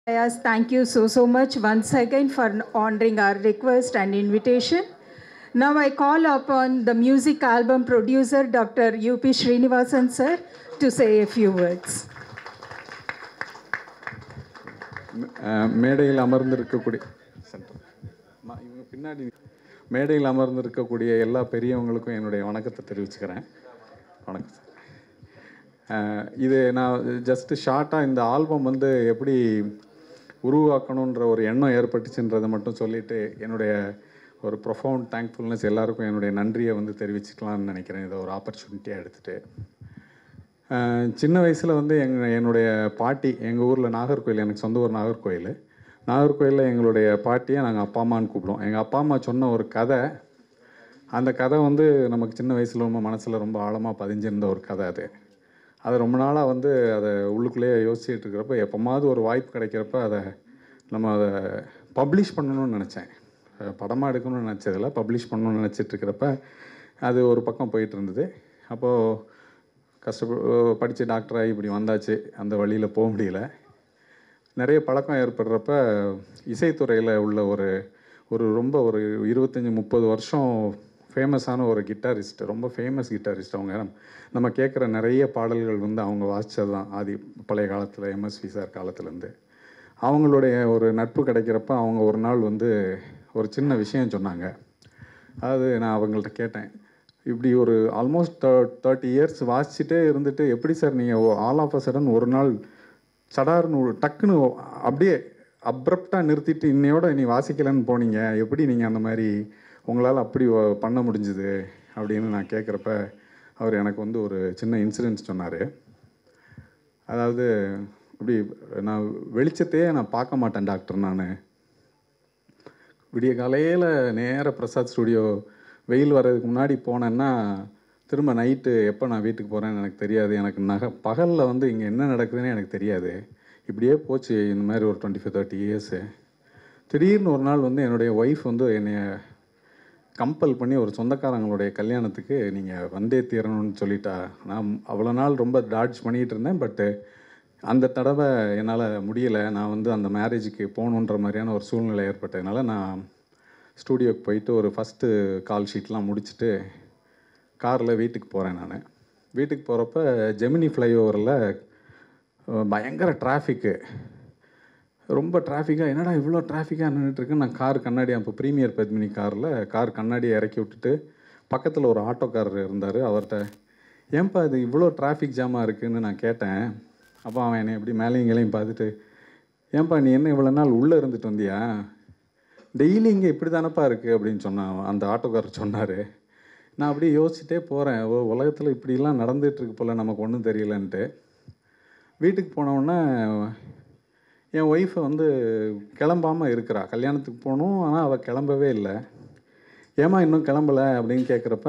Yes, thank you so, so much once again for honoring our request and invitation. Now I call upon the music album producer, Dr. U.P. Srinivasan sir, to say a few words. அஹ் மேடையில் அமர்ந்திருக்கக்கூடிய centre. அம்மா, இவங்க பின்னாடி மேடையில் அமர்ந்திருக்கக்கூடிய எல்லா பெரியவங்களுக்கும் என்னுடைய வணக்கத்தை தெரிவிச்சுக்கிறேன் வணக்கம் சார் அஹ் இது நான் ஜஸ்ட் ஷார்ட்டாக இந்த ஆல்பம் வந்து எப்படி உருவாக்கணுன்ற ஒரு எண்ணம் ஏற்பட்டுச்சுன்றதை மட்டும் சொல்லிட்டு என்னுடைய ஒரு ப்ரொஃபவுண்ட் தேங்க்ஃபுல்னஸ் எல்லாருக்கும் என்னுடைய நன்றியை வந்து தெரிவிச்சுக்கலாம்னு நினைக்கிறேன் இதை ஒரு ஆப்பர்ச்சுனிட்டியாக எடுத்துகிட்டு அஹ் சின்ன வயசில் வந்து எங் என்னுடைய பாட்டி எங்கள் ஊரில் நாகர்கோயில் எனக்கு சொந்த ஊர் நாகர்கோயில் நாகர்கோயிலில் எங்களுடைய பாட்டியை நாங்கள் அப்பா அம்மான்னு கூப்பிடுவோம் எங்கள் அப்பா அம்மா சொன்ன ஒரு கதை அந்த கதை வந்து நமக்கு சின்ன வயசில் ரொம்ப மனசில் ரொம்ப ஆழமாக பதிஞ்சிருந்த ஒரு கதை அது அதை ரொம்ப நாளாக வந்து அதை உள்ளுக்குள்ளேயே யோசிச்சுட்டு இருக்கிறப்ப எப்போமாவது ஒரு வாய்ப்பு கிடைக்கிறப்ப அதை நம்ம அதை பப்ளிஷ் பண்ணணும்னு நினச்சேன் படமாக எடுக்கணும்னு நினச்சதில்ல பப்ளிஷ் பண்ணணும்னு நினச்சிட்டு இருக்கிறப்ப அது ஒரு பக்கம் போயிட்டு இருந்தது அப்போது கஷ்டப்ப படித்து டாக்டராகி இப்படி வந்தாச்சு அந்த வழியில் போக முடியல நிறைய பழக்கம் ஏற்படுறப்ப இசைத்துறையில் உள்ள ஒரு ஒரு ரொம்ப ஒரு இருபத்தஞ்சி முப்பது வருஷம் ஃபேமஸான ஒரு கிட்டாரிஸ்ட் ரொம்ப ஃபேமஸ் கிட்டாரிஸ்ட் அவங்க நம்ம கேட்குற நிறைய பாடல்கள் வந்து அவங்க வாசித்தது தான் ஆதி பழைய காலத்தில் எம்எஸ்வி சார் காலத்துலேருந்து அவங்களுடைய ஒரு நட்பு கிடைக்கிறப்ப அவங்க ஒரு நாள் வந்து ஒரு சின்ன விஷயம் சொன்னாங்க அதாவது நான் அவங்கள்ட்ட கேட்டேன் இப்படி ஒரு ஆல்மோஸ்ட் தேர்ட்டி இயர்ஸ் வாசிச்சுட்டே இருந்துட்டு எப்படி சார் நீங்கள் ஆல் ஆஃப் அ சடன் ஒரு நாள் சடார்னு ஒரு டக்குன்னு அப்படியே அப்ரப்டாக நிறுத்திட்டு இன்னையோட நீ வாசிக்கலைன்னு போனீங்க எப்படி நீங்கள் அந்த மாதிரி உங்களால் அப்படி வ- பண்ண முடிஞ்சுது அப்படின்னு நான் கேட்குறப்ப அவர் எனக்கு வந்து ஒரு சின்ன இன்சிடென்ட்ஸ் சொன்னார் அதாவது இப்படி நான் வெளிச்சத்தையே நான் பார்க்க மாட்டேன் டாக்டர் நான் விடிய காலையில் நேர பிரசாத் ஸ்டுடியோ வெயில் வர்றதுக்கு முன்னாடி போனேன்னா திரும்ப நைட்டு எப்போ நான் வீட்டுக்கு போகிறேன்னு எனக்கு தெரியாது எனக்கு நக பகலில் வந்து இங்கே என்ன நடக்குதுன்னு எனக்கு தெரியாது இப்படியே போச்சு இந்த மாதிரி ஒரு டுவெண்ட்டி ஃபைவ் தேர்ட்டி இயர்ஸு திடீர்னு ஒரு நாள் வந்து என்னுடைய ஒய்ஃப் வந்து என்னை கம்பல் பண்ணி ஒரு சொந்தக்காரங்களுடைய கல்யாணத்துக்கு நீங்கள் வந்தே தீரணும்னு சொல்லிட்டா நான் அவ்வளோ நாள் ரொம்ப டாட்ஜ் பண்ணிகிட்டு இருந்தேன் பட்டு அந்த தடவை என்னால் முடியலை நான் வந்து அந்த மேரேஜுக்கு போகணுன்ற மாதிரியான ஒரு சூழ்நிலை ஏற்பட்டதுனால நான் ஸ்டூடியோக்கு போயிட்டு ஒரு ஃபஸ்ட்டு கால் ஷீட்லாம் முடிச்சுட்டு காரில் வீட்டுக்கு போகிறேன் நான் வீட்டுக்கு போகிறப்ப ஜெமினி ஃப்ளைஓவரில் பயங்கர டிராஃபிக்கு ரொம்ப டிராஃபிக்காக என்னடா இவ்வளோ டிராஃபிக்காக நின்றுட்டுருக்கு நான் கார் கண்ணாடி அப்போ ப்ரீமியர் பத்மினி காரில் கார் கண்ணாடியை இறக்கி விட்டுட்டு பக்கத்தில் ஒரு ஆட்டோக்காரர் இருந்தார் அவர்கிட்ட ஏன்பா இது இவ்வளோ டிராஃபிக் ஜாமாக இருக்குன்னு நான் கேட்டேன் அப்போ அவன் என்னை எப்படி மேலேயும் கீழையும் பார்த்துட்டு ஏன்பா நீ என்ன இவ்வளோ நாள் உள்ளே இருந்துட்டு வந்தியா டெய்லி இங்கே இப்படி தானப்பா இருக்குது அப்படின்னு சொன்னான் அவன். அந்த ஆட்டோக்காரர் சொன்னார் நான் அப்படியே யோசிச்சுட்டே போகிறேன் ஓ உலகத்தில் இப்படிலாம் நடந்துட்டு இருக்கு போல் நமக்கு ஒன்றும் தெரியலன்ட்டு வீட்டுக்கு போனவுடனே என் ஒய்ஃபை வந்து கிளம்பாமல் இருக்கிறா கல்யாணத்துக்கு போகணும் ஆனால் அவள் கிளம்பவே இல்லை ஏம்மா இன்னும் கிளம்பலை அப்படின்னு கேட்குறப்ப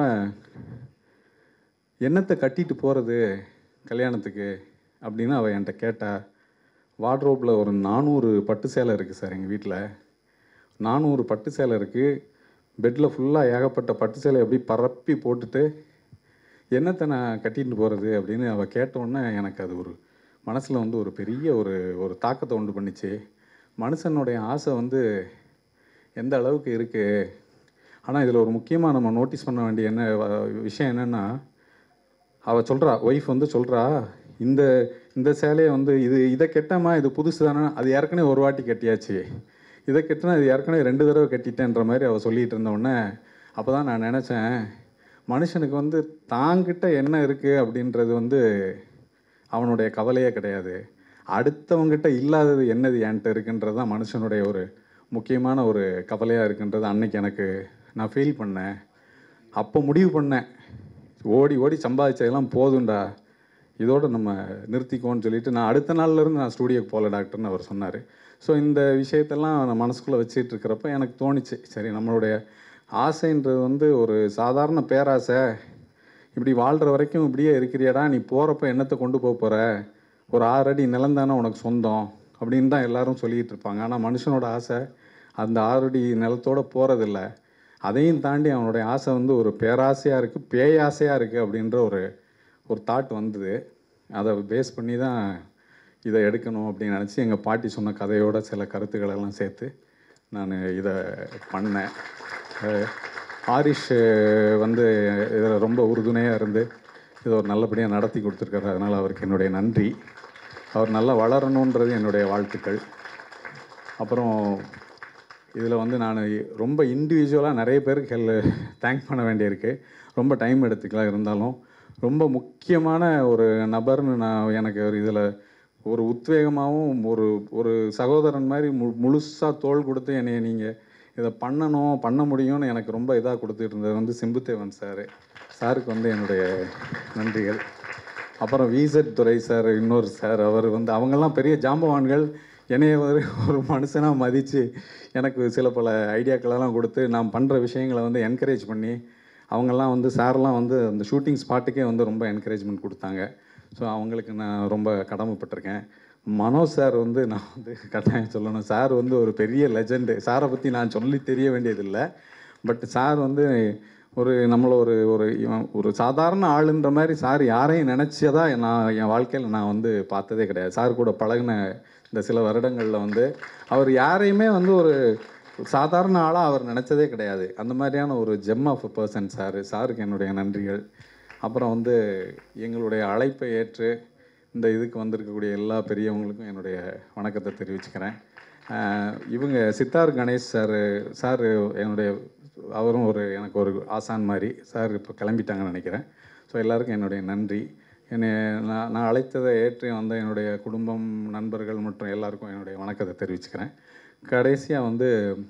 என்னத்தை கட்டிட்டு போகிறது கல்யாணத்துக்கு அப்படின்னு அவள் என்கிட்ட கேட்டா வார்ட்ரோப்பில் ஒரு நானூறு பட்டு சேலை இருக்குது சார் எங்கள் வீட்டில் நானூறு பட்டு சேலை இருக்குது பெட்டில் ஃபுல்லாக ஏகப்பட்ட பட்டு சேலை எப்படி பரப்பி போட்டுட்டு என்னத்தை நான் கட்டிட்டு போகிறது அப்படின்னு அவள் கேட்டோன்னே எனக்கு அது ஒரு மனசில் வந்து ஒரு பெரிய ஒரு ஒரு தாக்கத்தை உண்டு பண்ணிச்சு மனுஷனுடைய ஆசை வந்து எந்த அளவுக்கு இருக்குது ஆனால் இதில் ஒரு முக்கியமாக நம்ம நோட்டீஸ் பண்ண வேண்டிய என்ன வ- விஷயம் என்னென்னா அவள் சொல்கிறா ஒய்ஃப் வந்து சொல்கிறா இந்த இந்த சேலையை வந்து இது இதை கெட்டமா இது புதுசு தானே அது ஏற்கனவே ஒரு வாட்டி கட்டியாச்சு இதை கட்டினா இது ஏற்கனவே ரெண்டு தடவை கட்டிட்டேன்ற மாதிரி அவள் சொல்லிகிட்டு இருந்தவுடனே அப்போ தான் நான் நினச்சேன் மனுஷனுக்கு வந்து தாங்கிட்ட என்ன இருக்குது அப்படின்றது வந்து அவனுடைய கவலையே கிடையாது அடுத்தவங்கிட்ட இல்லாதது என்னது என்கிட்ட இருக்குன்றது தான் மனுஷனுடைய ஒரு முக்கியமான ஒரு கவலையாக இருக்குன்றது அன்னைக்கு எனக்கு நான் ஃபீல் பண்ணேன் அப்போ முடிவு பண்ணேன் ஓடி ஓடி சம்பாதிச்சதெல்லாம் போதும்டா இதோட நம்ம நிறுத்திக்கோன்னு சொல்லிட்டு நான் அடுத்த நாள்ல இருந்து நான் ஸ்டூடியோக்கு போகல டாக்டர்னு அவர் சொன்னார் ஸோ இந்த விஷயத்தெல்லாம் நான் மனசுக்குள்ளே வச்சிட்டு இருக்கிறப்ப எனக்கு தோணுச்சு சரி நம்மளுடைய ஆசைன்றது வந்து ஒரு சாதாரண பேராசை இப்படி வாழ்கிற வரைக்கும் இப்படியே இருக்கிறியடா நீ போகிறப்ப என்னத்தை கொண்டு போக போகிற ஒரு ஆறு அடி நிலம் தானே உனக்கு சொந்தம் அப்படின்னு தான் எல்லாரும் சொல்லிக்கிட்டு இருப்பாங்க ஆனால் மனுஷனோட ஆசை அந்த ஆறு அடி நிலத்தோட போகிறதில்ல அதையும் தாண்டி அவனுடைய ஆசை வந்து ஒரு பேராசையாக இருக்குது பேயாசையாக இருக்குது அப்படின்ற ஒரு ஒரு தாட் வந்தது அதை பேஸ் பண்ணி தான் இதை எடுக்கணும் அப்படின்னு நினச்சி எங்கள் பாட்டி சொன்ன கதையோட சில கருத்துக்களெல்லாம் சேர்த்து நான் இதை பண்ணேன் அஹ் ஆரிஷ் வந்து இதில் ரொம்ப உறுதுணையாக இருந்து இதை ஒரு நல்லபடியாக நடத்தி கொடுத்துருக்காரு அதனால் அவருக்கு என்னுடைய நன்றி அவர் நல்லா வளரணுன்றது என்னுடைய வாழ்த்துக்கள் அப்புறம் இதில் வந்து நான் ரொம்ப இண்டிவிஜுவலாக நிறைய பேருக்கு ஹெல் தேங்க் பண்ண வேண்டியிருக்கு ரொம்ப டைம் எடுத்துக்கலாம் இருந்தாலும் ரொம்ப முக்கியமான ஒரு நபர்னு நான் எனக்கு ஒரு இதில் ஒரு உத்வேகமாகவும் ஒரு ஒரு சகோதரன் மாதிரி மு முழுசாக தோள் கொடுத்து என்னை நீங்கள் இதை பண்ணணும் பண்ண முடியும்னு எனக்கு ரொம்ப இதாக கொடுத்துட்டு இருந்தது வந்து சிம்புத்தேவன் சார் சாருக்கு வந்து என்னுடைய நன்றிகள் அப்புறம் விசெட் துரை சார் இன்னொரு சார் அவர் வந்து அவங்கெல்லாம் பெரிய ஜாம்பவான்கள் என்னைய ஒரு ஒரு மனுஷனாக மதித்து எனக்கு சில பல ஐடியாக்களெல்லாம் கொடுத்து நான் பண்ணுற விஷயங்களை வந்து என்கரேஜ் பண்ணி அவங்கெல்லாம் வந்து சார்லாம் வந்து அந்த ஷூட்டிங் ஸ்பாட்டுக்கே வந்து ரொம்ப என்கரேஜ்மெண்ட் கொடுத்தாங்க ஸோ அவங்களுக்கு நான் ரொம்ப கடமைப்பட்டிருக்கேன் மனோஜ் சார் வந்து நான் வந்து கட்டாயம் சொல்லணும் சார் வந்து ஒரு பெரிய லெஜெண்டு சாரை பற்றி நான் சொல்லி தெரிய வேண்டியதில்லை பட் சார் வந்து ஒரு நம்மளை ஒரு ஒரு இவன் ஒரு சாதாரண ஆளுன்ற மாதிரி சார் யாரையும் நினச்சதா நான் என் வாழ்க்கையில் நான் வந்து பார்த்ததே கிடையாது சார் கூட பழகின இந்த சில வருடங்களில் வந்து அவர் யாரையுமே வந்து ஒரு சாதாரண ஆளாக அவர் நினச்சதே கிடையாது அந்த மாதிரியான ஒரு ஜெம் ஆஃப் பர்சன் சார் சாருக்கு என்னுடைய நன்றிகள் அப்புறம் வந்து எங்களுடைய அழைப்பை ஏற்று இந்த இதுக்கு வந்திருக்கக்கூடிய எல்லா பெரியவங்களுக்கும் என்னுடைய வணக்கத்தை தெரிவிச்சுக்கிறேன் ஆஹ் இவங்க சித்தார் கணேஷ் சார் சார் என்னுடைய அவரும் ஒரு எனக்கு ஒரு ஆசான் மாதிரி சார் இப்போ கிளம்பிட்டாங்கன்னு நினைக்கிறேன் ஸோ எல்லாருக்கும் என்னுடைய நன்றி என்னை நான் நான் அழைத்ததை ஏற்று வந்த என்னுடைய குடும்பம் நண்பர்கள் மற்றும் எல்லாருக்கும் என்னுடைய வணக்கத்தை தெரிவிச்சுக்கிறேன் கடைசியாக வந்து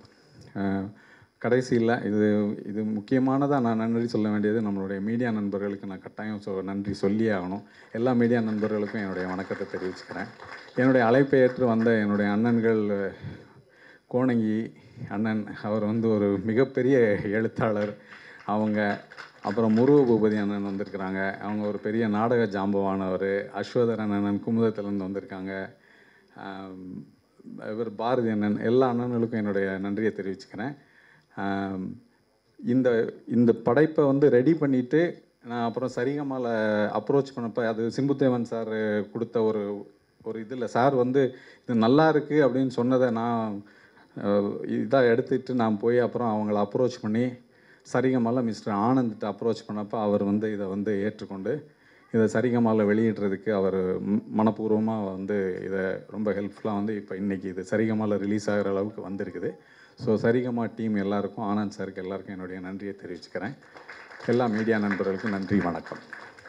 கடைசியில் இது இது முக்கியமானதாக நான் நன்றி சொல்ல வேண்டியது நம்மளுடைய மீடியா நண்பர்களுக்கு நான் கட்டாயம் சொ நன்றி சொல்லியே ஆகணும் எல்லா மீடியா நண்பர்களுக்கும் என்னுடைய வணக்கத்தை தெரிவிச்சுக்கிறேன் என்னுடைய அழைப்பை ஏற்று வந்த என்னுடைய அண்ணன்கள் கோணங்கி அண்ணன் அவர் வந்து ஒரு மிகப்பெரிய எழுத்தாளர் அவங்க அப்புறம் முருக பூபதி அண்ணன் வந்திருக்கிறாங்க அவங்க ஒரு பெரிய நாடக ஜாம்பவானவர் அஸ்வதரன் அண்ணன் குமுதத்திலேருந்து வந்திருக்காங்க ஆம், இவர் பாரதி அண்ணன் எல்லா அண்ணன்களுக்கும் என்னுடைய நன்றியை தெரிவிச்சுக்கிறேன் ஆம், இந்த இந்த படைப்பை வந்து ரெடி பண்ணிவிட்டு நான் அப்புறம் சரிகமால அப்ரோச் பண்ணப்போ அது சிம்புதேவன் சார் கொடுத்த ஒரு ஒரு இதில் சார் வந்து இது நல்லா இருக்குது அப்படின்னு சொன்னதை நான் இதாக எடுத்துக்கிட்டு நான் போய் அப்புறம் அவங்கள அப்ரோச் பண்ணி சரிகமால மிஸ்டர் ஆனந்த்கிட்ட அப்ரோச் பண்ணப்போ அவர் வந்து இதை வந்து ஏற்றுக்கொண்டு இதை சரிகமால வெளியிடுறதுக்கு அவர் மனப்பூர்வமாக வந்து இதை ரொம்ப ஹெல்ப்ஃபுல்லாக வந்து இப்போ இன்றைக்கி இது சரிகமால ரிலீஸ் ஆகிற அளவுக்கு வந்திருக்குது ஸோ சரிகமா டீம் எல்லாருக்கும் ஆனந்த் சாருக்கு எல்லாருக்கும் என்னுடைய நன்றியை தெரிவிச்சுக்கிறேன் எல்லா மீடியா நண்பர்களுக்கும் நன்றி வணக்கம்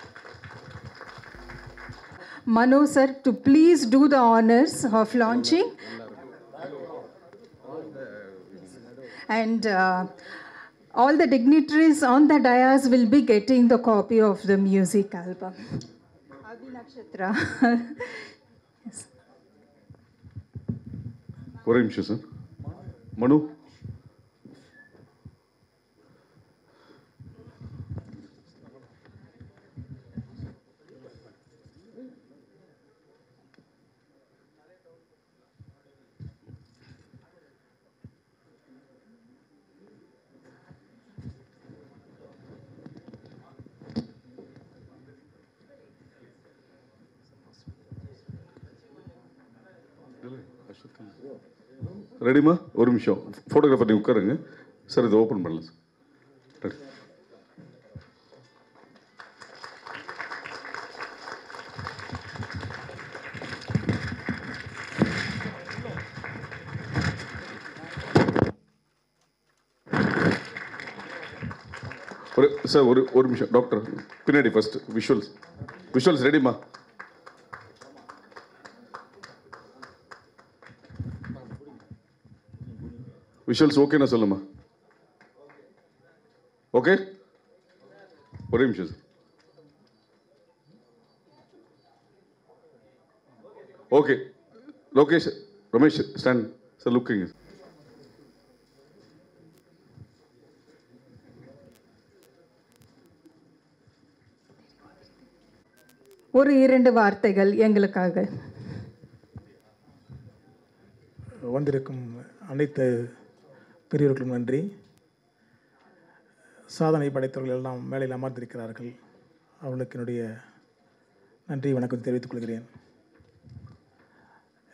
Mano sir to please do the honors of launching. And uh, all the dignitaries on the dais will be getting the copy of the music album. Adi Nakshatra. ஒரே நிமிஷம் சார் மனு ரெடிமா ஒரு நிமிஷம் ஃபோட்டோகிராஃபர் நீ உட்காருங்க சார் இதை open பண்ணலாம் sir ready ஒரு சார் ஒரு ஒரு நிமிஷம் டாக்டர் பின்னாடி ஃபர்ஸ்ட் விஷுவல்ஸ் விஷுவல்ஸ் ரெடிமா விஷுவல்ஸ் ஓகேண்ணா சொல்லுமா ஓகே ஒரே நிமிஷம் sir okay Lokesh Ramesh stand sir looking ஒரு இரண்டு வார்த்தைகள் எங்களுக்காக வந்திருக்கும் அனைத்து பெரியவர்களுக்கும் நன்றி சாதனை படைத்தவர்கள் எல்லாம் மேலையில் அமர்ந்திருக்கிறார்கள் அவர்களுக்கு என்னுடைய நன்றி வணக்கம் தெரிவித்துக் கொள்கிறேன்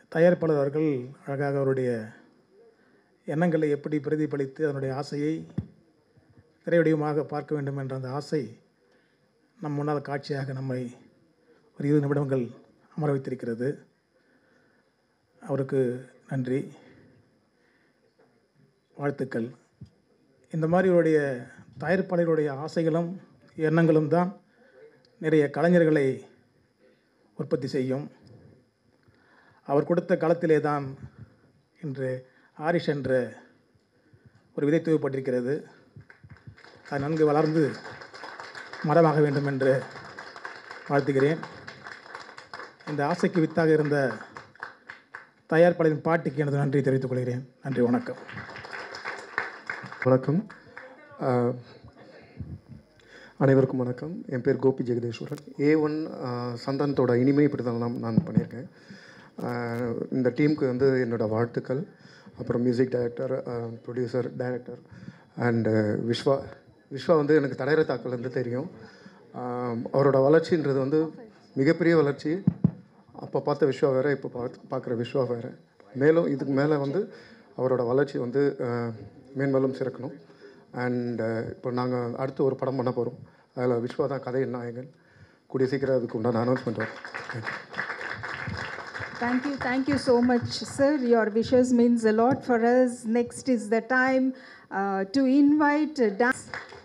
தயாரிப்பாளர் அவர்கள் அழகாக அவருடைய எண்ணங்களை எப்படி பிரதிபலித்து அதனுடைய ஆசையை திரைவடிவமாக பார்க்க வேண்டும் என்ற அந்த ஆசை நம் முன்னால் காட்சியாக நம்மை ஒரு இருபது நிமிடங்கள் அமர வைத்திருக்கிறது அவருக்கு நன்றி வாழ்த்துக்கள் இந்த மாதிரி இவருடைய தயாரிப்பாளர்களுடைய ஆசைகளும் எண்ணங்களும் தான் நிறைய கலைஞர்களை உற்பத்தி செய்யும் அவர் கொடுத்த களத்திலே தான் இன்று ஆரிஷ் என்ற ஒரு விதை தூவப்பட்டிருக்கிறது அது நன்கு வளர்ந்து மரமாக வேண்டும் என்று வாழ்த்துகிறேன் இந்த ஆசைக்கு வித்தாக இருந்த தயாரிப்பாளரின் பாட்டிக்கு எனது நன்றி தெரிவித்துக் கொள்கிறேன் நன்றி வணக்கம் வணக்கம் ஆஹ், அனைவருக்கும் வணக்கம் என் பேர் கோபி ஜெகதீஸ்வரன் ஏ ஒன் சந்தானத்தோட இனிமை இப்படி தான் நான் நான் பண்ணியிருக்கேன் ஆஹ், இந்த டீமுக்கு வந்து என்னோட வாழ்த்துக்கள் அப்புறம் music director producer director and Viswa Viswa வந்து எனக்கு தடையற தாக்கல்லேருந்து தெரியும் ஆஹ், அவரோட வளர்ச்சின்றது வந்து மிகப்பெரிய வளர்ச்சி அப்போ பார்த்த விஸ்வா வேறு இப்போ பார்த்து பார்க்குற விஸ்வா வேறு மேலும் இதுக்கு மேலே வந்து அவரோட வளர்ச்சி வந்து அஹ், மேன்மேலும் சிறக்கணும் அண்ட் இப்போ நாங்கள் அடுத்து ஒரு படம் பண்ண போகிறோம் அதில் விஸ்வா தான் கதை நாயகன் கூடிய சீக்கிரம் அதுக்கு உண்டான அனௌன்ஸ்மெண்ட் வரும் thank you Thank you, thank you so much, sir. Your wishes means a lot for us. Next is the time uh, to invite uh, dance.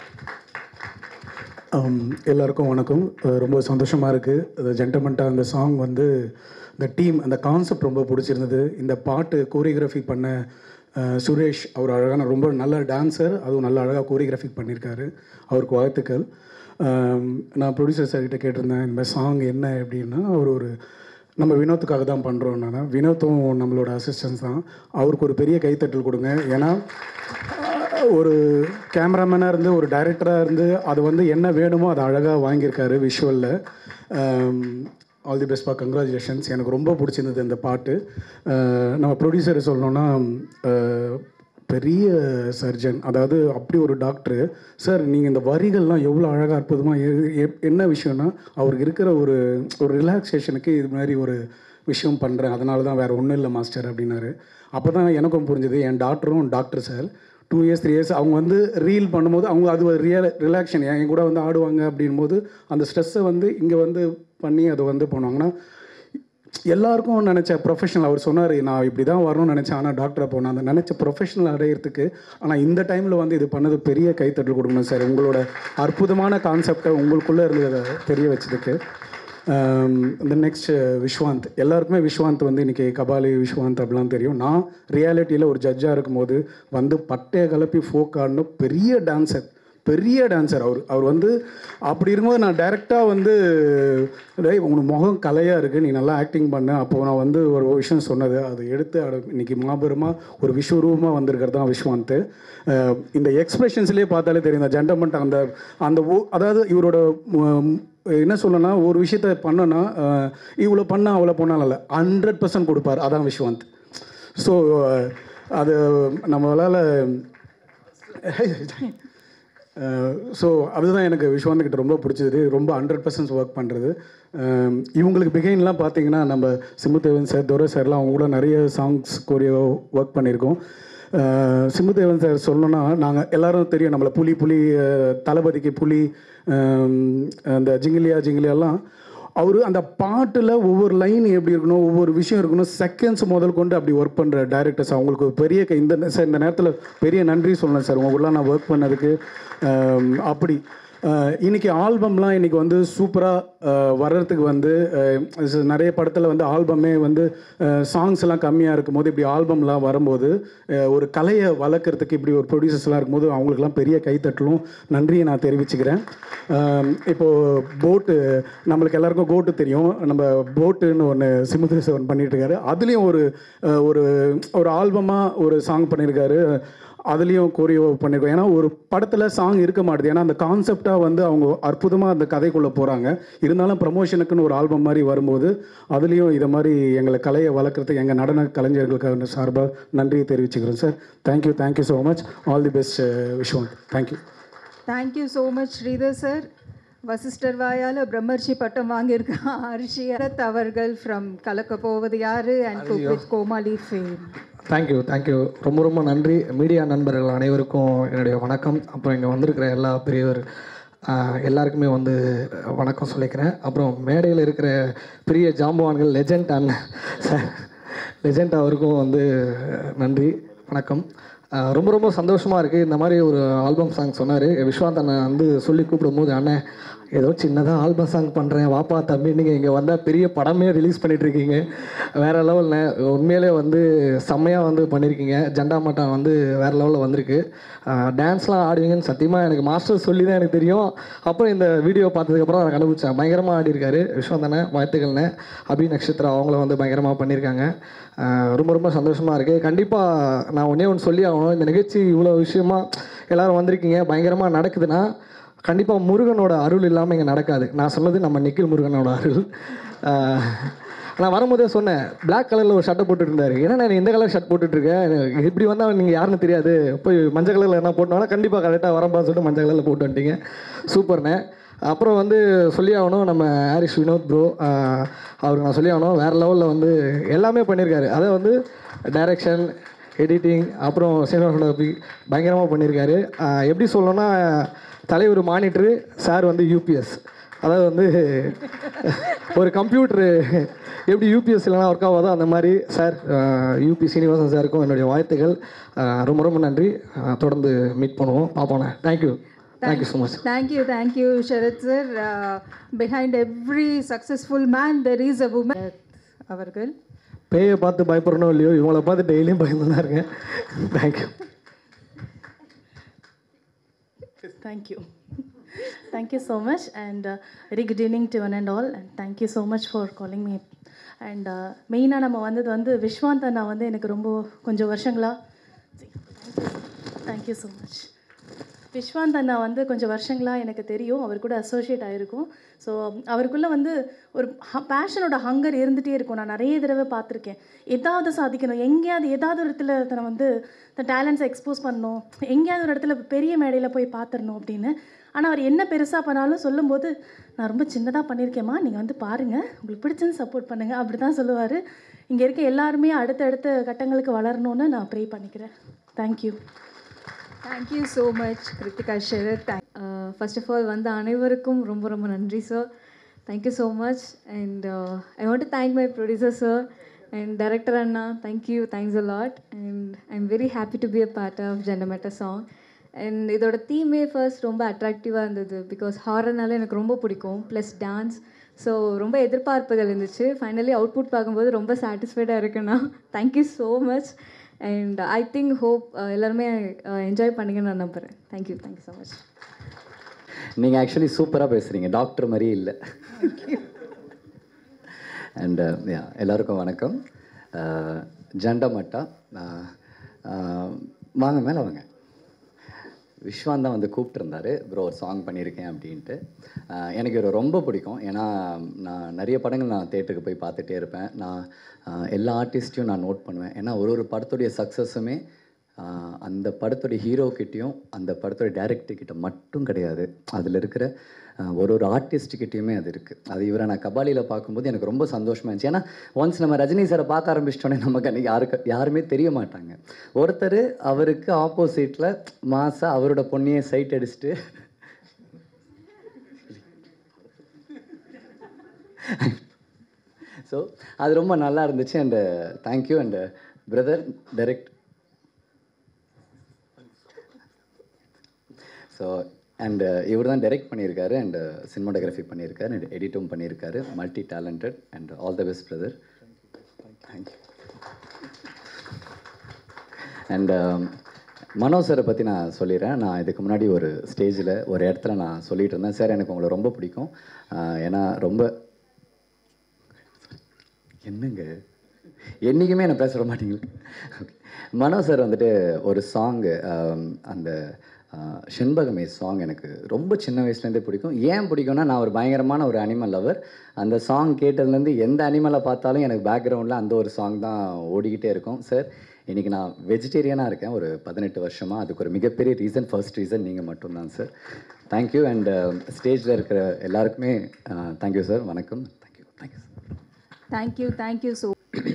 Um, எல்லாருக்கும் வணக்கம் அஹ் ரொம்ப சந்தோஷமாக இருக்குது ஜென்டமெண்ட்டாக அந்த சாங் வந்து இந்த டீம் அந்த கான்செப்ட் ரொம்ப பிடிச்சிருந்தது இந்த பாட்டு கோரியோகிராஃபி பண்ண அஹ், சுரேஷ் அவர் அழகான ரொம்ப நல்ல டான்சர் அதுவும் நல்ல அழகாக கோரியோகிராஃபி பண்ணியிருக்காரு அவருக்கு வாழ்த்துக்கள் Um, நான் ப்ரொடியூசர் சார்கிட்ட கேட்டிருந்தேன் இந்த மாதிரி சாங் என்ன அப்படின்னா அவர் ஒரு நம்ம வினோத்துக்காக தான் பண்ணுறோம் நான் வினோத்தும் நம்மளோட அசிஸ்டன்ஸ் தான் அவருக்கு ஒரு பெரிய கைத்தட்டல் கொடுங்க ஏன்னா ஒரு கேமராமேனாக இருந்து ஒரு டைரக்டராக இருந்து அது வந்து என்ன வேணுமோ அதை அழகாக வாங்கியிருக்காரு விஷுவலில் ஆல் தி பெஸ்ட் பா கங்க்ராச்சுலேஷன்ஸ் எனக்கு ரொம்ப பிடிச்சிருந்தது இந்த பாட்டு அஹ் நம்ம ப்ரொடியூசரை சொல்லணுன்னா அஹ் பெரிய சர்ஜன் அதாவது அப்படி ஒரு டாக்டரு சார் நீங்கள் இந்த வரிகள்லாம் எவ்வளோ அழகாக அற்புதமாக என்ன விஷயம்னா அவருக்கு இருக்கிற ஒரு ஒரு ரிலாக்ஸேஷனுக்கு இது மாதிரி ஒரு விஷயம் பண்ணுறேன் அதனால தான் வேறு ஒன்றும் இல்லை மாஸ்டர் அப்படின்னாரு அப்போ தான் எனக்கும் புரிஞ்சுது என் டாக்டரும் doctor sir two years three years அவங்க வந்து ரீல் பண்ணும்போது அவங்க அது ஒரு ரியல் ரிலாக்ஷன் என் கூட வந்து ஆடுவாங்க அப்படின் போது அந்த ஸ்ட்ரெஸ்ஸை வந்து இங்கே வந்து பண்ணி அதை வந்து பண்ணுவாங்கன்னா எல்லாருக்கும் நினச்ச ப்ரொஃபஷனல் அவர் சொன்னார் நான் இப்படி தான் வரணும்னு நினச்சேன் ஆனால் டாக்டரை போனேன் அந்த நினச்ச ப்ரொஃபஷனல் அடையிறதுக்கு ஆனால் இந்த டைமில் வந்து இது பண்ணது பெரிய கைத்தட்டல் கொடுக்கணும் சார் உங்களோட அற்புதமான கான்செப்டை உங்களுக்குள்ளே இருந்ததை தெரிய வச்சதுக்கு இந்த நெக்ஸ்ட் விஸ்வாந்த் எல்லாருக்குமே விஸ்வாந்த் வந்து இன்றைக்கி கபாலி விஸ்வாந்த் அப்படிலாம் தெரியும் நான் ரியாலிட்டியில் ஒரு ஜட்ஜாக இருக்கும்போது வந்து பட்டையை கலப்பி ஃபோக் ஆடின பெரிய டான்சர் பெரிய டான்சர் அவர் அவர் வந்து அப்படி இருக்கும்போது நான் டைரெக்டாக வந்து டேய் உனக்கு முகம் கலையாக இருக்குது நீ நல்லா ஆக்டிங் பண்ண அப்போ நான் வந்து ஒரு விஷயம் சொன்னது அதை எடுத்து அதை இன்னைக்கு மாபெருமாக ஒரு விஸ்வரூபமாக வந்திருக்கிறது தான் விஸ்வாந்த் அஹ் இந்த எக்ஸ்பிரஷன்ஸ்லேயே பார்த்தாலே தெரியும் இந்த ஜெண்டமெண்ட் அந்த அந்த ஓ- அதாவது இவரோட ம், என்ன சொல்லணும்னா ஒரு விஷயத்த பண்ணனா அஹ், இவ்வளோ பண்ணா அவ்வளோ பண்ணாலும் இல்லை ஹண்ட்ரட் பர்சன்ட் கொடுப்பார் அதான் விஸ்வாந்த் ஸோ அது நம்மளால் ஸோ அதுதான் எனக்கு விஸ்வாந்த் ரொம்ப பிடிச்சது ரொம்ப ஹண்ட்ரட் பர்சன்ட் ஒர்க் பண்ணுறது இவங்களுக்கு பிகைன்லாம் பார்த்தீங்கன்னா நம்ம சிம்புதேவன் சார் துரை சார்லாம் அவங்க கூட நிறைய சாங்ஸ் கோரியோ ஒர்க் பண்ணியிருக்கோம் அஹ் சிம்புதேவன் சார் சொல்லணும்னா நாங்கள் எல்லாரும் தெரியும் நம்மளை புலி புலி அஹ் தளபதிக்கு புலி அஹ் அந்த ஜிங்கிலியா ஜிங்கிலியாலாம் அவர் அந்த பாட்டில் ஒவ்வொரு லைன் எப்படி இருக்கணும் ஒவ்வொரு விஷயம் இருக்கணும் செகண்ட்ஸ் முதல் கொண்டு அப்படி ஒர்க் பண்ணுற டேரக்டர்ஸ் அவங்களுக்கு ஒரு பெரிய கை- இந்த சார் இந்த நேரத்தில் பெரிய நன்றி சொல்லணும் சார் உங்க கூட நான் ஒர்க் பண்ணதுக்கு ஆம், அப்படி அஹ், இன்னைக்கு ஆல்பம்லாம் இன்னைக்கு வந்து சூப்பராக வர்றதுக்கு வந்து அஹ், இது நிறைய படத்தில் வந்து ஆல்பமே வந்து சாங்ஸ் எல்லாம் கம்மியாக இருக்கும்போது இப்படி ஆல்பம்லாம் வரும்போது அஹ், ஒரு கலையை வளர்க்குறதுக்கு இப்படி ஒரு ப்ரொடியூசர்ஸ்லாம் இருக்கும்போது அவங்களுக்குலாம் பெரிய கைத்தட்டலும் நன்றியை நான் தெரிவிச்சுக்கிறேன் ஆம், இப்போ போட்டு நம்மளுக்கு எல்லாருக்கும் கோட்டு தெரியும் நம்ம போட்டுன்னு ஒன்று சிமுதேசவன் பண்ணிட்டு இருக்காரு அதுலேயும் ஒரு அஹ், ஒரு ஒரு ஆல்பமாக ஒரு சாங் பண்ணியிருக்காரு அதுலேயும் கோரியோ பண்ணியிருக்கோம் ஏன்னா ஒரு படத்தில் சாங் இருக்க மாட்டுது ஏன்னா அந்த கான்செப்டாக வந்து அவங்க அற்புதமாக அந்த கதைக்குள்ளே போகிறாங்க இருந்தாலும் ப்ரமோஷனுக்குன்னு ஒரு ஆல்பம் மாதிரி வரும்போது அதுலேயும் இதை மாதிரி எங்களை கலையை வளர்க்குறதுக்கு எங்கள் நடன கலைஞர்களுக்காக சார்பாக நன்றியை தெரிவிச்சுக்கிறோம் sir thank you thank you so much all the best Vishwanth thank you Thank you so much, Sridhar sir. வசிஷ்டர் வாயால் பிரம்மர்ஷி பட்டம் வாங்கியிருக்க ஹர்ஷி அரத் அவர்கள் from Kalakka Povathu Yaaru and with Comali fame thank you thank you ரொம்ப ரொம்ப நன்றி மீடியா நண்பர்கள் அனைவருக்கும் என்னுடைய வணக்கம் அப்புறம் இங்கே வந்திருக்கிற எல்லா பெரியவர் ஆஹ், எல்லாருக்குமே வந்து வணக்கம் சொல்லிக்கிறேன் அப்புறம் மேடையில் இருக்கிற பெரிய ஜாம்பவான்கள் லெஜண்ட் அண்ணன் லெஜண்ட் அவருக்கும் வந்து நன்றி வணக்கம் ஆஹ், ரொம்ப ரொம்ப சந்தோஷமாக இருக்குது இந்த மாதிரி ஒரு ஆல்பம் சாங் சொன்னார் விஸ்வாந்த் அண்ணன் வந்து சொல்லி கூப்பிடும்போது அண்ணன் ஏதோ சின்னதாக ஆல்பம் சாங் பண்ணுறேன் வாப்பா தம்பி நீங்கள் இங்கே வந்தால் பெரிய படமே ரிலீஸ் பண்ணிட்டு இருக்கீங்க வேறு லெவலில் உண்மையிலே வந்து செம்மையாக வந்து பண்ணியிருக்கீங்க ஜண்டா மட்டம் வந்து வேறு லெவலில் வந்திருக்கு டான்ஸ்லாம் ஆடுவீங்கன்னு சத்தியமாக எனக்கு மாஸ்டர் சொல்லி தான் எனக்கு தெரியும் அப்புறம் இந்த வீடியோ பார்த்ததுக்கப்புறம் நான் கண்டுபிடிச்சேன் பயங்கரமாக ஆடிருக்காரு விஸ்வந்தனை வாழ்த்துக்கள்னு அபி நட்சத்திரா அவங்கள வந்து பயங்கரமாக பண்ணியிருக்காங்க ஆஹ் ரொம்ப ரொம்ப சந்தோஷமாக இருக்குது கண்டிப்பாக நான் ஒன்றே ஒன்று சொல்லி ஆகணும் இந்த நிகழ்ச்சி இவ்வளோ விஷயமா எல்லாரும் வந்திருக்கீங்க பயங்கரமாக நடக்குதுன்னா கண்டிப்பாக முருகனோட அருள் இல்லாமல் இங்கே நடக்காது நான் சொன்னது நம்ம நிக்கில் முருகனோட அருள் ஆஹ் நான் வரும்போதே சொன்னேன் Black கலரில் ஒரு ஷர்ட்டை போட்டுட்டு இருந்தாரு ஏன்னா நான் இந்த கலர் ஷர்ட் போட்டுட்ருக்கேன் இப்படி வந்தால் நீங்கள் யாருன்னு தெரியாது போய் மஞ்சள் கலரில் என்ன போட்டோம்னா கண்டிப்பாக கரெக்டாக வரப்பான்னு சொல்லிட்டு மஞ்சள் கலரில் போட்டு வந்துட்டீங்க சூப்பர்ண்ணே அப்புறம் வந்து சொல்லி ஆகணும் நம்ம ஹாரிஸ் வினோத் ப்ரோ அவருக்கு நான் சொல்லி ஆகணும் வேறு லெவலில் வந்து எல்லாமே பண்ணியிருக்காரு அதை வந்து டைரக்ஷன் எடிட்டிங் அப்புறம் சினிமாட்டோகிராஃபி பயங்கரமாக பண்ணியிருக்காரு ஆஹ் எப்படி சொல்லணும்னா தலைவர் மானிட்ரு சார் வந்து யூபிஎஸ் அதாவது வந்து ஒரு கம்ப்யூட்ரு எப்படி யூபிஎஸ் இல்லைனா ஒர்க் ஆகாதோ அந்த மாதிரி சார் யூபி சீனிவாசன் சாருக்கும் என்னுடைய வாழ்த்துக்கள் ஆஹ் ரொம்ப ரொம்ப நன்றி ஆஹ் தொடர்ந்து மீட் பண்ணுவோம் பார்ப்போண்ணே thank you thank you so much Thank you, thank you, Sharat sir. Uh, behind every successful man, there is a woman. அவர்கள் பேயை பார்த்து பயப்படணும் இல்லையோ இவங்கள பார்த்து டெய்லியும் பயந்து தான் இருக்கேன் thank you Thank you. thank you so much, and uh, very good evening to one and all, and thank you so much for calling me. And மெயினாக நம்ம வந்தது வந்து விஸ்வாந்த் அண்ணா வந்து எனக்கு ரொம்ப கொஞ்சம் வருஷங்களா தேங்க்யூ ஸோ மச் விஸ்வாந்த் அண்ணா வந்து கொஞ்சம் வருஷங்களாக எனக்கு தெரியும் அவர் கூட அசோசியேட் ஆகிருக்கும் ஸோ அவருக்குள்ளே வந்து ஒரு பேஷனோட ஹங்கர் இருந்துகிட்டே இருக்கும் நான் நிறைய தடவை பார்த்துருக்கேன் ஏதாவது சாதிக்கணும் எங்கேயாவது ஏதாவது ஒரு இடத்துல தன்னை வந்து தன் டேலண்ட்ஸை எக்ஸ்போஸ் பண்ணணும் எங்கேயாவது ஒரு இடத்துல பெரிய மேடையில் போய் பார்த்துடணும் அப்படின்னு ஆனால் அவர் என்ன பெருசாக பண்ணாலும் சொல்லும்போது நான் ரொம்ப சின்னதாக பண்ணியிருக்கேம்மா நீங்கள் வந்து பாருங்கள் உங்களுக்கு பிடிச்சது சப்போர்ட் பண்ணுங்கள் அப்படி தான் சொல்லுவார் இங்கே இருக்க எல்லாருமே அடுத்தடுத்த கட்டங்களுக்கு வளரணும்னு நான் ப்ரே பண்ணிக்கிறேன் thank you Thank you so much, Kritika Sharat. Thank- first of all வந்த அனைவருக்கும் ரொம்ப ரொம்ப நன்றி sir thank you so much and I want to thank my producer sir and director அண்ணா thank you thanks a lot and I am very happy to be a part of ஜெண்டமேட்டா song and இதோட தீமே first ரொம்ப அட்ராக்டிவாக இருந்தது because ஹாரர்னால எனக்கு ரொம்ப பிடிக்கும் ப்ளஸ் டான்ஸ் ஸோ ரொம்ப எதிர்பார்ப்புகள் இருந்துச்சு ஃபைனலி அவுட்புட் பார்க்கும்போது ரொம்ப சாட்டிஸ்ஃபைடாக இருக்குண்ணா thank you so much and I think hope எல்லாருமே என்ஜாய் பண்ணீங்கன்னு நான் நம்புகிறேன் தேங்க்யூ தேங்க்யூ ஸோ மச் நீங்கள் ஆக்சுவலி சூப்பராக பேசுகிறீங்க டாக்டர் மாதிரியே இல்லை அண்ட் எல்லாருக்கும் வணக்கம் ஜண்டமட்டா வாங்க மேலே வாங்க விஸ்வான் தான் வந்து கூப்பிட்டுருந்தாரு ப்ரோ ஒரு சாங் பண்ணியிருக்கேன் அப்படின்ட்டு ஆஹ் எனக்கு இவரை ரொம்ப பிடிக்கும் ஏன்னா நான் நிறைய படங்கள் நான் தேட்டருக்கு போய் பார்த்துட்டே இருப்பேன் நான் ஆஹ் எல்லா ஆர்டிஸ்ட்டையும் நான் நோட் பண்ணுவேன் ஏன்னா ஒரு ஒரு படத்துடைய சக்ஸஸுமே ஆஹ் அந்த படத்துடைய ஹீரோ கிட்டேயும் அந்த படத்துடைய டைரக்டர் கிட்ட மட்டும் கிடையாது அதில் இருக்கிற ஆஹ் ஒரு ஒரு ஆர்டிஸ்ட் கிட்டேயுமே அது இருக்குது அது இவரை நான் கபாலியில் பார்க்கும்போது எனக்கு ரொம்ப சந்தோஷமாக இருந்துச்சு ஏன்னா ஒன்ஸ் நம்ம ரஜினி சாரை பார்க்க ஆரம்பிச்சிட்டோன்னே நமக்கு அன்றைக்கி யாருக்கு யாருமே தெரிய மாட்டாங்க ஒருத்தர் அவருக்கு ஆப்போசிட்டில் மாசா அவரோட பொண்ணையே சைட் அடிச்சுட்டு ஸோ அது ரொம்ப நல்லா இருந்துச்சு and thank you and brother direct so and இவர் தான் டைரக்ட் பண்ணியிருக்காரு அண்டு சினிமாட்டோகிராஃபி பண்ணியிருக்காரு அண்ட் எடிட்டும் பண்ணியிருக்காரு multi talented and all the best brother thank you and Mano சாரை பற்றி நான் சொல்லிடுறேன் நான் இதுக்கு முன்னாடி ஒரு ஸ்டேஜில் ஒரு இடத்துல நான் சொல்லிட்டு இருந்தேன் சார் எனக்கு உங்களை ரொம்ப பிடிக்கும் ஆஹ் ஏன்னா ரொம்ப என்னங்க என்றைக்குமே என்ன பேச விட மாட்டீங்களா Okay. மனோ சார் வந்துட்டு ஒரு சாங்கு அந்த ஆஹ், செண்பகமே சாங் எனக்கு ரொம்ப சின்ன வயசுலேருந்தே பிடிக்கும் ஏன் பிடிக்கும்னா நான் ஒரு பயங்கரமான ஒரு அனிமல் லவர் அந்த சாங் கேட்டதுலேருந்து எந்த அனிமலை பார்த்தாலும் எனக்கு பேக்ரவுண்டில் அந்த ஒரு சாங் தான் ஓடிக்கிட்டே இருக்கும் சார் இன்றைக்கி நான் வெஜிடேரியனாக இருக்கேன் ஒரு பதினெட்டு வருஷமாக அதுக்கு ஒரு மிகப்பெரிய ரீசன் ஃபர்ஸ்ட் ரீசன் நீங்கள் மட்டும்தான் சார் தேங்க்யூ அண்ட் ஸ்டேஜில் இருக்கிற எல்லாருக்குமே தேங்க்யூ சார் வணக்கம் thank you thank you thank you thank you so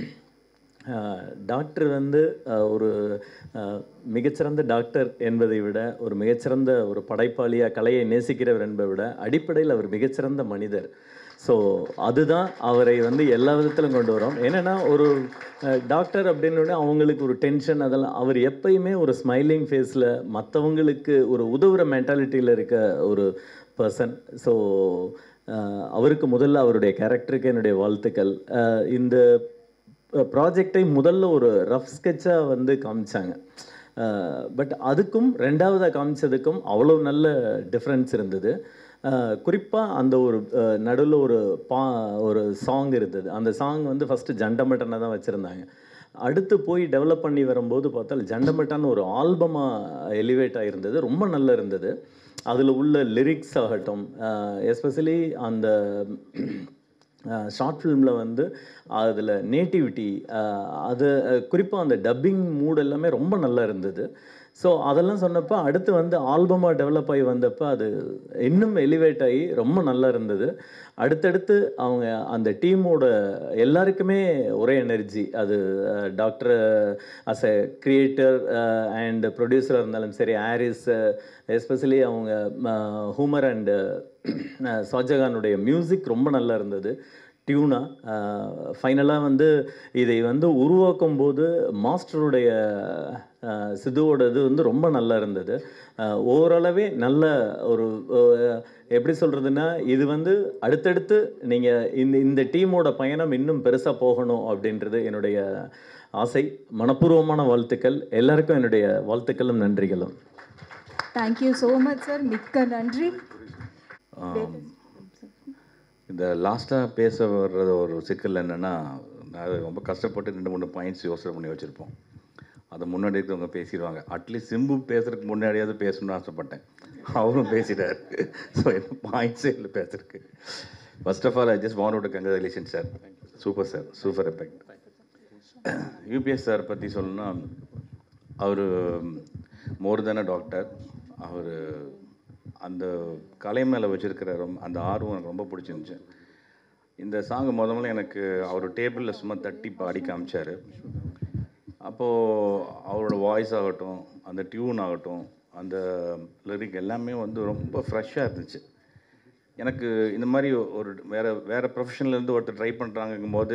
doctor வந்து அஹ், ஒரு அஹ், மிகச்சிறந்த டாக்டர் என்பதை விட ஒரு மிகச்சிறந்த ஒரு படைப்பாளியாக கலையை நேசிக்கிறவர் என்பதை விட அடிப்படையில் அவர் மிகச்சிறந்த மனிதர் ஸோ அதுதான் அவரை வந்து எல்லா விதத்திலும் கொண்டு வரோம் என்னென்னா ஒரு அஹ், டாக்டர் அப்படின்னு அவங்களுக்கு ஒரு டென்ஷன் அதெல்லாம் அவர் எப்பயுமே ஒரு ஸ்மைலிங் ஃபேஸில் மற்றவங்களுக்கு ஒரு உதவுற மென்டாலிட்டியில் இருக்க ஒரு பர்சன் ஸோ அவருக்கு முதல்ல அவருடைய கேரக்டருக்கு என்னுடைய வாழ்த்துக்கள் அஹ், இந்த ப்ராஜெக்டை முதல்ல ஒரு ரஃப் ஸ்கெட்சாக வந்து காமிச்சாங்க பட் அதுக்கும் ரெண்டாவதாக காமிச்சதுக்கும் அவ்வளோ நல்ல டிஃப்ரென்ஸ் இருந்தது குறிப்பாக அந்த ஒரு நடுவில் ஒரு பா ஒரு சாங் இருந்தது அந்த சாங் வந்து ஃபஸ்ட்டு ஜண்டமட்டனை தான் வச்சுருந்தாங்க அடுத்து போய் டெவலப் பண்ணி வரும்போது பார்த்தால் ஜண்டமட்டான்னு ஒரு ஆல்பமாக எலிவேட் ஆகிருந்தது ரொம்ப நல்லா இருந்தது அதில் உள்ள லிரிக்ஸ் ஆகட்டும் எஸ்பெஷலி அந்த ஷார்ட் ஃபிலிமில் வந்து அதில் நேட்டிவிட்டி அது குறிப்பாக அந்த டப்பிங் மூட் எல்லாமே ரொம்ப நல்லா இருந்தது ஸோ அதெல்லாம் சொன்னப்போ அடுத்து வந்து ஆல்பமாக டெவலப் ஆகி வந்தப்போ அது இன்னும் எலிவேட் ஆகி ரொம்ப நல்லா இருந்தது அடுத்தடுத்து அவங்க அந்த டீமோட எல்லாருக்குமே ஒரே எனர்ஜி அது doctor as a creator and ப்ரொடியூசராக இருந்தாலும் சரி ஆரிஸ் எஸ்பெஷலி அவங்க ஹூமர் அண்டு ஷாஜகானுடைய மியூசிக் ரொம்ப நல்லா இருந்தது டியூனா ஃபைனலாக வந்து இதை வந்து உருவாக்கும் போது மாஸ்டருடைய அஹ், சிதுவோட இது வந்து ரொம்ப நல்லா இருந்தது அஹ், ஓரளவே நல்ல ஒரு அஹ், எப்படி சொல்கிறதுன்னா இது வந்து அடுத்தடுத்து நீங்கள் இந்த இந்த டீமோட பயணம் இன்னும் பெருசாக போகணும் அப்படின்றது என்னுடைய ஆசை மனப்பூர்வமான வாழ்த்துக்கள் எல்லாருக்கும் என்னுடைய வாழ்த்துக்களும் நன்றிகளும் தேங்க்யூ ஸோ மச் சார் மிக்க நன்றி ஆம். இந்த லாஸ்ட்டாக பேச வர்றது ஒரு சிக்கல் என்னென்னா நான் ரொம்ப கஷ்டப்பட்டு ரெண்டு மூணு பாயிண்ட்ஸ் யோசனை பண்ணி வச்சுருப்போம் அதை முன்னாடி இருக்கிறவங்க பேசிடுவாங்க அட்லீஸ்ட் சிம்பு பேசுறதுக்கு முன்னாடியாவது பேசணும்னு ஆசைப்பட்டேன் அவரும் பேசிட்டார் ஸோ என்ன பாயிண்ட்ஸே இல்லை பேசுறதுக்கு first of all I just want to congratulation sir super sir super effect UPS sir பற்றி சொல்லணும்னா அவர் மோர் தென் அ டாக்டர் அவர் அந்த கலை மேலே வச்சுருக்கிற ரொம்ப அந்த ஆர்வம் எனக்கு ரொம்ப பிடிச்சிருந்துச்சு இந்த சாங் முத முதல்ல எனக்கு அவர் டேபிளில் சும்மா தட்டி பாடி காமிச்சார் அப்போது அவரோட வாய்ஸ் ஆகட்டும் அந்த டியூன் ஆகட்டும் அந்த லிரிக் எல்லாமே வந்து ரொம்ப ஃப்ரெஷ்ஷாக இருந்துச்சு எனக்கு இந்த மாதிரி ஒரு வேறு வேறு ப்ரொஃபஷன்லேருந்து ஒருத்தர் ட்ரை பண்ணுறாங்கும் போது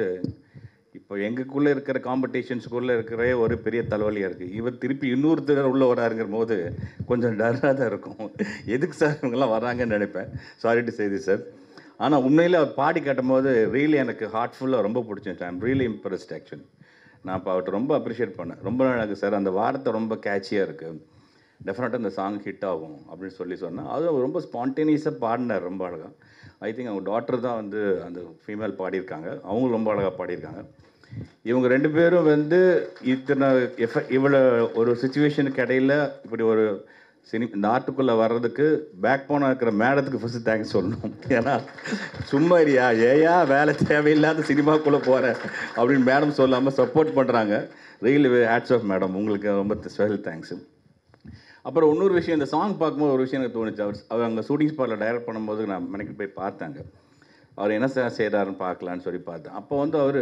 இப்போ எங்களுக்குள்ளே இருக்கிற காம்படிஷன்ஸுக்குள்ளே இருக்கிற ஒரு பெரிய தலைவலியாக இருக்குது இவர் திருப்பி இன்னொருத்தர் உள்ளே வராருங்கிற போது கொஞ்சம் டர்ராக தான் இருக்கும் எதுக்கு சார் இவங்கெல்லாம் வராங்கன்னு நினைப்பேன் சாரி டு செய்தி சார் ஆனால் உண்மையில் அவர் பாடி காட்டும் போது ரியலி எனக்கு ஹார்ட்ஃபுல்லாக ரொம்ப பிடிச்சிருந்துச்சு ஐம் ரியலி இம்ப்ரெஸ்ட் ஆக்சுவலி நான் இப்போ அவர்கிட்ட ரொம்ப அப்ரிஷியேட் பண்ணேன் ரொம்ப நாளாக சார் அந்த வார்த்தை ரொம்ப கேட்சியாக இருக்குது டெஃபினட்டாக இந்த சாங் ஹிட் ஆகும் அப்படின்னு சொல்லி சொன்னேன் அது அவர் ரொம்ப ஸ்பான்டேனியஸாக பாடினார் ரொம்ப அழகாக ஐ திங்க் அவங்க டாக்டர் தான் வந்து அந்த ஃபீமேல் பாடியிருக்காங்க அவங்களும் ரொம்ப அழகாக பாடியிருக்காங்க இவங்க ரெண்டு பேரும் வந்து இத்தனை எஃப இவ்வளோ ஒரு சுச்சுவேஷனுக்கு இடையில இப்படி ஒரு சினி இந்த ஆர்ட்டுக்குள்ளே வர்றதுக்கு பேக் போனாக இருக்கிற மேடத்துக்கு ஃபஸ்ட்டு தேங்க்ஸ் சொல்லணும் ஏன்னா சும்மா இல்லையா ஏயா வேலை தேவையில்லாத சினிமாக்குள்ளே போகிறேன் அப்படின்னு மேடம் சொல்லாமல் சப்போர்ட் பண்ணுறாங்க ரியலி ஹேட்ஸ் ஆஃப் மேடம் உங்களுக்கு ரொம்ப ஸ்பெஷல் தேங்க்ஸு அப்புறம் இன்னொரு விஷயம் இந்த சாங் பார்க்கும்போது ஒரு விஷயம் எனக்கு தோணுச்சு அவர் அவர் அங்கே ஷூட்டிங் ஸ்பாட்டில் டைரக்ட் பண்ணும்போது நான் மெனக்கு போய் பார்த்தாங்க அவர் என்ன சார் செய்கிறாருன்னு பார்க்கலான்னு சொல்லி பார்த்தேன் அப்போ வந்து அவர்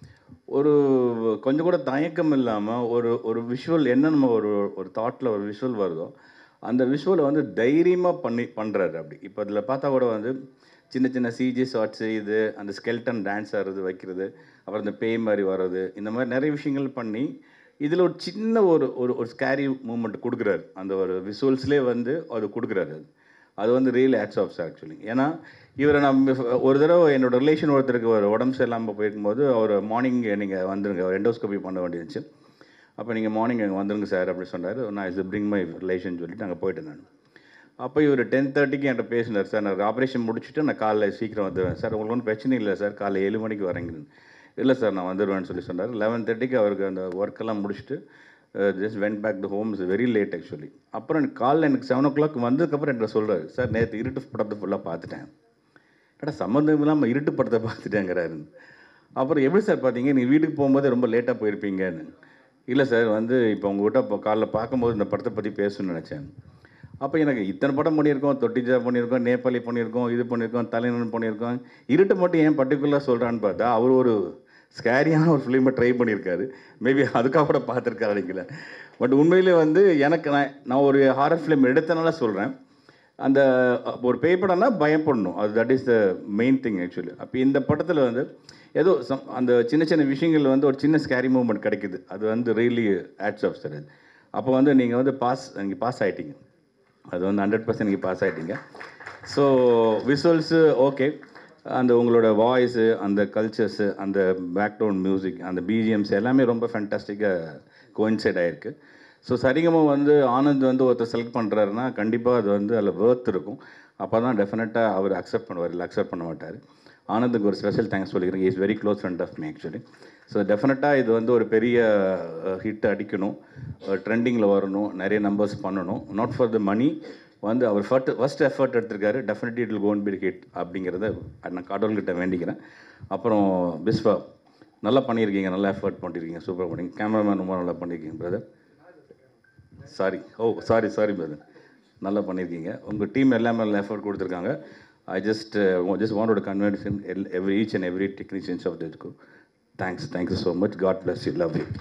ஒரு கொஞ்சம் கூட தயக்கம் இல்லாமல் ஒரு ஒரு விஷுவல் என்ன நம்ம ஒரு ஒரு தாட்டில் ஒரு விஷுவல் வருதோ அந்த விஷுவலை வந்து தைரியமாக பண்ணி பண்ணுறாரு அப்படி இப்போ அதில் பார்த்தா கூட வந்து சின்ன சின்ன சிஜி ஷார்ட்ஸு இது அந்த ஸ்கெல்டன் டான்ஸ் ஆடுறது வைக்கிறது அப்புறம் இந்த பேய் மாதிரி வர்றது இந்த மாதிரி நிறைய விஷயங்கள் பண்ணி இதில் ஒரு சின்ன ஒரு ஒரு ஒரு ஸ்கேரி மூமெண்ட் கொடுக்குறாரு அந்த ஒரு விஷுவல்ஸ்லேயே வந்து அது கொடுக்குறாரு அது அது வந்து real hats off sir actually ஏன்னா இவரை நான் ஒரு தடவை என்னோட ரிலேஷன் ஒருத்தருக்கு ஒரு உடம்பு சரியில்லாமல் போயிருக்கும்போது அவர் மார்னிங் நீங்கள் வந்துருங்க எண்டோஸ்கோபி பண்ண வேண்டியிருந்துச்சு அப்போ நீங்கள் மார்னிங் அங்கே வந்துருங்க சார் அப்படி சொன்னார் நான் இது பிரிங் மை ரிலேஷன் சொல்லிட்டு அங்கே போயிட்டேன் நான் அப்போ இவர் டென் தேர்ட்டிக்கு என்கிட்ட பேசினார் சார் நான் ஆப்ரேஷன் முடிச்சுட்டு நான் காலைல சீக்கிரம் வந்துடுவேன் சார் உங்களுக்கு ஒன்றும் பிரச்சனை இல்லை சார் காலைல ஏழு மணிக்கு வரேங்க இல்லை சார் நான் வந்துடுவேன்னு சொல்லி சொன்னார் லெவன் தேர்ட்டிக்கு அவருக்கு அந்த ஒர்க்கெல்லாம் முடிச்சுட்டு just went back to home is very late actually அப்புறம் எனக்கு காலைல எனக்கு செவன் ஓ கிளாக் வந்ததுக்கப்புறம் என்கிட்ட சொல்கிறாரு சார் நேற்று இருட்டு படத்தை ஃபுல்லாக பார்த்துட்டேன் ஏடா சம்மந்தம் இல்லாமல் இருட்டு படத்தை பார்த்துட்டேங்கிறாரு அப்புறம் எப்படி சார் பார்த்தீங்க நீங்கள் வீட்டுக்கு போகும்போது ரொம்ப லேட்டாக போயிருப்பீங்கன்னு இல்லை சார் வந்து இப்போ உங்ககிட்ட இப்போ காலைல பார்க்கும்போது இந்த படத்தை பற்றி பேசணும்னு நினச்சேன் அப்போ எனக்கு இத்தனை படம் பண்ணியிருக்கோம் தொட்டிஜா பண்ணியிருக்கோம் நேபாளி பண்ணியிருக்கோம் இது பண்ணியிருக்கோம் தலைநன் பண்ணியிருக்கோம் இருட்டு மட்டும் ஏன் பர்டிகுலராக சொல்கிறான்னு பார்த்தா அவர் ஒரு ஸ்கேரியான ஒரு ஃபிலிமை ட்ரை பண்ணியிருக்காரு மேபி அதுக்காக கூட பார்த்துருக்காரு நினைக்கல பட் உண்மையிலே வந்து எனக்கு நான் நான் ஒரு ஹாரர் ஃபிலிம் எடுத்தனால சொல்கிறேன் அந்த அப்போ ஒரு பேய் படம்னா பயப்படணும் அது that is the main thing actually அப்போ இந்த படத்தில் வந்து ஏதோ சம் அந்த சின்ன சின்ன விஷயங்கள் வந்து ஒரு சின்ன ஸ்கேரி மூமெண்ட் கிடைக்குது அது வந்து ரியலி ஆட்ஸ் ஆஃப் சார் அது அப்போ வந்து நீங்கள் வந்து பாஸ் நீங்கள் பாஸ் ஆகிட்டீங்க அது வந்து ஹண்ட்ரட் பர்சன்ட் நீங்கள் பாஸ் ஆகிட்டீங்க ஸோ விசுவல்ஸு ஓகே அந்த உங்களோட வாய்ஸு அந்த கல்ச்சர்ஸு அந்த பேக்ரவுண்ட் மியூசிக் அந்த பிஜிஎம்ஸ் எல்லாமே ரொம்ப ஃபேண்டாஸ்டிக்காக கோயின்சைட் ஆகிருக்கு ஸோ சரிகமாக வந்து ஆனந்த் வந்து ஒருத்தர் செலக்ட் பண்ணுறாருன்னா கண்டிப்பாக அது வந்து அதில் வேர்த் இருக்கும் அப்போ தான் டெஃபினட்டாக அவர் அக்செப்ட் பண்ணுவார் இல்லை அக்செப்ட் பண்ண மாட்டார் ஆனந்துக்கு ஒரு ஸ்பெஷல் தேங்க்ஸ் சொல்லிக்கிறேன் is very close friend of me actually so டெஃபினட்டாக இது வந்து ஒரு பெரிய ஹிட் அடிக்கணும் ட்ரெண்டிங்கில் வரணும் நிறைய நம்பர்ஸ் பண்ணணும் நாட் ஃபார் த மணி வந்து அவர் ஃபர்ட் ஃபஸ்ட் எஃபர்ட் எடுத்திருக்காரு definitely it will gonna be hit அப்படிங்கிறத நான் கடவுள்கிட்ட வேண்டிக்கிறேன் அப்புறம் பிஸ்வா நல்லா பண்ணியிருக்கீங்க நல்லா எஃபர்ட் பண்ணியிருக்கீங்க சூப்பர் பண்ணி கேமராமேன் ரொம்ப நல்லா பண்ணியிருக்கீங்க brother sorry oh sorry sorry brother நல்லா பண்ணியிருக்கீங்க உங்கள் டீம் எல்லாமே நல்ல எஃபர்ட் கொடுத்துருக்காங்க I just just want to convention every each and every technicians of திஸ்கு thanks thank you so much god bless you love you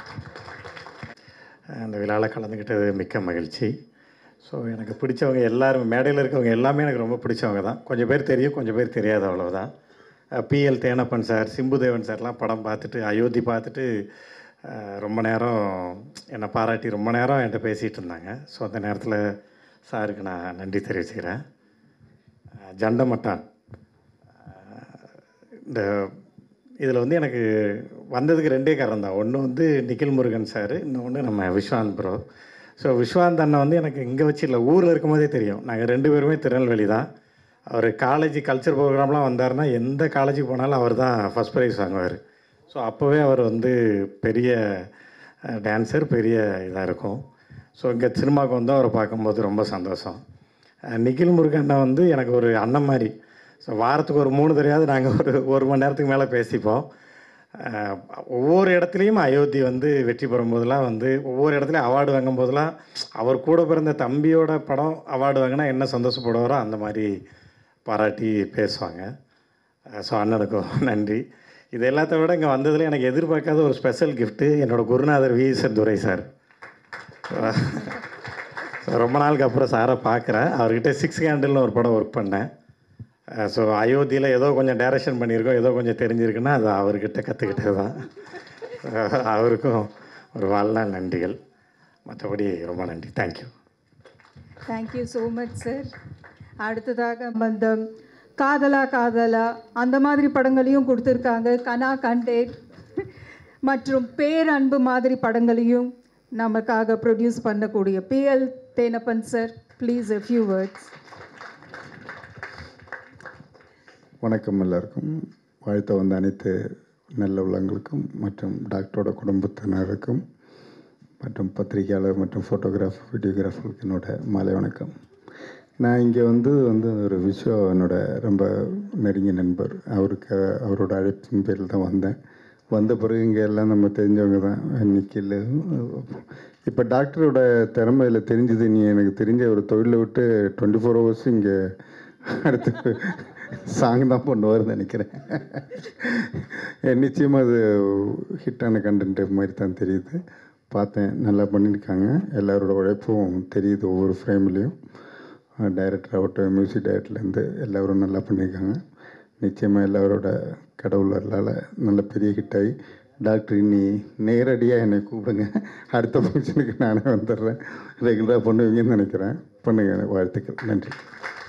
அந்த விழாவில் கலந்துக்கிட்டது மிக்க மகிழ்ச்சி ஸோ எனக்கு பிடிச்சவங்க எல்லாரும் மேடையில் இருக்கவங்க எல்லாமே எனக்கு ரொம்ப பிடிச்சவங்க தான் கொஞ்சம் பேர் தெரியும் கொஞ்சம் பேர் தெரியாது அவ்வளவுதான் பிஎல் தேனப்பன் சார் சிம்புதேவன் சார்லாம் படம் பார்த்துட்டு அயோத்தி பார்த்துட்டு அஹ், ரொம்ப நேரம் என்னை பாராட்டி ரொம்ப நேரம் என்கிட்ட பேசிகிட்டு இருந்தாங்க ஸோ அந்த நேரத்தில் சாருக்கு நான் நன்றி தெரிவிச்சுக்கிறேன் அஹ், ஜண்டமட்டான் அஹ், இந்த இதில் வந்து எனக்கு வந்ததுக்கு ரெண்டே காரணம் தான் ஒன்று வந்து நிখিல் முருகன் சார் இன்னொன்று நம்ம விஸ்வாந்த் ப்ரோ ஸோ விஸ்வாந்த் அண்ணன் வந்து எனக்கு இங்கே வச்சு இல்லை ஊரில் இருக்கும்போதே தெரியும் நாங்கள் ரெண்டு பேருமே திருநெல்வேலி தான் அவர் காலேஜ் கல்ச்சர் ப்ரோக்ராம்லாம் வந்தாருன்னா எந்த காலேஜுக்கு போனாலும் அவர் தான் ஃபஸ்ட் ப்ரைஸ் வாங்குவார் ஸோ அப்போவே அவர் வந்து பெரிய டான்ஸர் பெரிய இதாக இருக்கும் ஸோ இங்கே சினிமாவுக்கு வந்து அவரை பார்க்கும்போது ரொம்ப சந்தோஷம் அஹ் நிখিல் முருகன் அண்ணன் வந்து எனக்கு ஒரு அண்ணன் மாதிரி ஸோ வாரத்துக்கு ஒரு மூணு தெரியாது நாங்கள் ஒரு ஒரு மணி நேரத்துக்கு மேலே பேசிப்போம் அஹ் ஒவ்வொரு இடத்துலையும் அயோத்தி வந்து வெற்றி பெறும் போதெல்லாம் வந்து ஒவ்வொரு இடத்துலையும் அவார்டு வாங்கும் போதெல்லாம் அவர் கூட பிறந்த தம்பியோட படம் அவார்டு வாங்கினா என்ன சந்தோஷப்படுவாரோ அந்த மாதிரி பாராட்டி பேசுவாங்க ஸோ அண்ணனுக்கும் நன்றி இது எல்லாத்த விட இங்கே வந்ததில் எனக்கு எதிர்பார்க்காத ஒரு ஸ்பெஷல் கிஃப்ட்டு என்னோடய குருநாதர் V S Durai sir so ரொம்ப நாளுக்கு அப்புறம் சாரை பார்க்குறேன் அவர்கிட்ட சிக்ஸ் கேண்டில்னு ஒரு படம் ஒர்க் பண்ணேன் ஸோ அயோத்தியில் ஏதோ கொஞ்சம் டைரக்ஷன் பண்ணியிருக்கோம் ஏதோ கொஞ்சம் தெரிஞ்சிருக்குன்னா அது அவர்கிட்ட கற்றுக்கிட்டது தான் அவருக்கும் ஒரு வாழ்நாள் நன்றிகள் மற்றபடி ரொம்ப நன்றி thank you thank you so much sir அடுத்ததாக அந்த காதலா காதலா அந்த மாதிரி படங்களையும் கொடுத்துருக்காங்க கனா கண்டேட் மற்றும் பேரன்பு மாதிரி படங்களையும் நமக்காக ப்ரொடியூஸ் பண்ணக்கூடிய PL Thenappan sir please a few words வணக்கம் எல்லாருக்கும் வாழ்த்த வந்த அனைத்து நல்ல உள்ளங்களுக்கும் மற்றும் டாக்டரோட குடும்பத்தினருக்கும் மற்றும் பத்திரிகையாளர் மற்றும் ஃபோட்டோகிராஃபர் வீடியோகிராஃபருக்கு என்னோட மாலை வணக்கம் நான் இங்கே வந்து வந்து ஒரு விஸ்வா என்னோட ரொம்ப நெருங்கிய நண்பர் அவருக்கு அவரோட அழைப்பின் பேரில் தான் வந்தேன் வந்த பிறகு இங்கே எல்லாம் நம்ம தெரிஞ்சவங்க தான் நிக்கில் இப்போ டாக்டரோட திறமையில் தெரிஞ்சது நீ எனக்கு தெரிஞ்ச ஒரு தொழிலை விட்டு டுவெண்ட்டி ஃபோர் ஹவர்ஸ் இங்கே அடுத்து சாங் தான் பண்ணுவார்னு நினைக்கிறேன் நிச்சயமாக அது ஹிட்டான கண்டென்ட் மாதிரி தான் தெரியுது பார்த்தேன் நல்லா பண்ணியிருக்காங்க எல்லாரோட உழைப்பும் தெரியுது ஒவ்வொரு ஃப்ரேம்லேயும் டைரக்டர் ஆகட்டும் மியூசிக் டைரக்டர்லேருந்து எல்லோரும் நல்லா பண்ணியிருக்காங்க நிச்சயமாக எல்லாரோட கடவுளால் நல்ல பெரிய ஹிட் ஆகி டாக்டர் இன்னி நேரடியாக என்னை கூப்பிடுங்க அடுத்த ஃபங்க்ஷனுக்கு நானே வந்துடுறேன் ரெகுலராக பண்ணுவீங்கன்னு நினைக்கிறேன் பண்ணுங்க வாழ்த்துக்கள் நன்றி